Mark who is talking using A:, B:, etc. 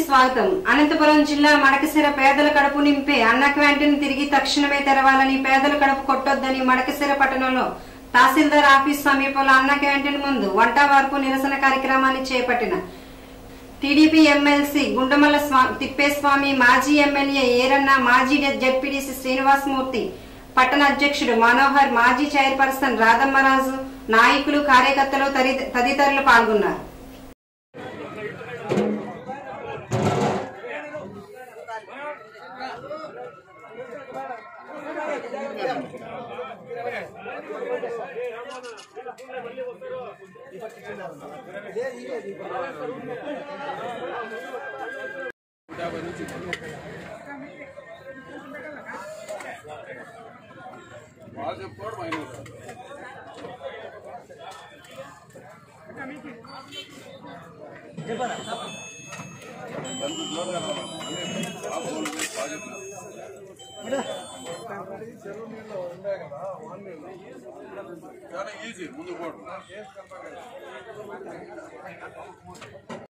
A: స్వాగతం అనంతపురం జిల్లా మడకసిర పేదల కడుపు నింపే అన్న క్యాంటీన్ తిరిగి తక్షణమే తెరవాలని పేదల కడుపు కొట్టొద్దని మడకసిర పట్టణంలో తహసీల్దార్ ఆఫీస్ సమీపంలో అన్న క్యాంటీన్ ముందు వంట వార్పు నిరసన కార్యక్రమాన్ని చేపట్టిన టీడీపీ ఎమ్మెల్సీ గుండమల్ల స్వా- తిప్పేస్వామి మాజీ ఎమ్మెల్యే ఏరన్న మాజీ జడ్పీడీసీ శ్రీనివాసమూర్తి పట్టణ అధ్యక్షుడు మనోహర్ మాజీ చైర్పర్సన్ రాధమ్మరాజు నాయకులు కార్యకర్తలు తరి- తదితరులు పాల్గొన్నారు
B: వాళ్ళు చెప్పుకోవడం అయినా చాలా ఈజీ ముందు పోవడం